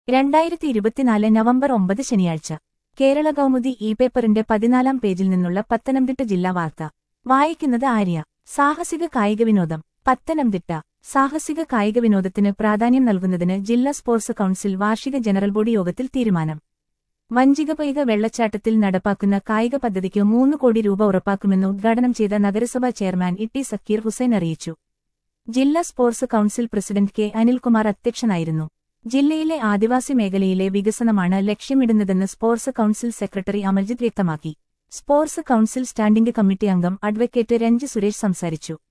രണ്ടായിരത്തി ഇരുപത്തിനാല് നവംബർ ഒമ്പത് ശനിയാഴ്ച കേരള കൗമുദി ഇ പേപ്പറിന്റെ പതിനാലാം പേജിൽ നിന്നുള്ള പത്തനംതിട്ട ജില്ലാ വാർത്ത വായിക്കുന്നത് ആര്യ സാഹസിക കായിക വിനോദം പത്തനംതിട്ട സാഹസിക കായിക വിനോദത്തിന് പ്രാധാന്യം നൽകുന്നതിന് ജില്ലാ സ്പോർട്സ് കൌൺസിൽ വാർഷിക ജനറൽ ബോഡി യോഗത്തിൽ തീരുമാനം വഞ്ചികപൈക വെള്ളച്ചാട്ടത്തിൽ നടപ്പാക്കുന്ന കായിക പദ്ധതിക്ക് മൂന്ന് കോടി രൂപ ഉറപ്പാക്കുമെന്ന് ഉദ്ഘാടനം ചെയ്ത നഗരസഭാ ചെയർമാൻ ഇ സക്കീർ ഹുസൈൻ അറിയിച്ചു ജില്ലാ sports council president K Anilkumar അധ്യക്ഷനായിരുന്നു ജില്ലയിലെ ആദിവാസി മേഖലയിലെ വികസനമാണ് ലക്ഷ്യമിടുന്നതെന്ന് സ്പോർട്സ് കൌൺസിൽ സെക്രട്ടറി അമൽജിത് വ്യക്തമാക്കി സ്പോർട്സ് കൌൺസിൽ സ്റ്റാൻഡിംഗ് കമ്മിറ്റി അംഗം അഡ്വക്കേറ്റ് രഞ്ജി സുരേഷ് സംസാരിച്ചു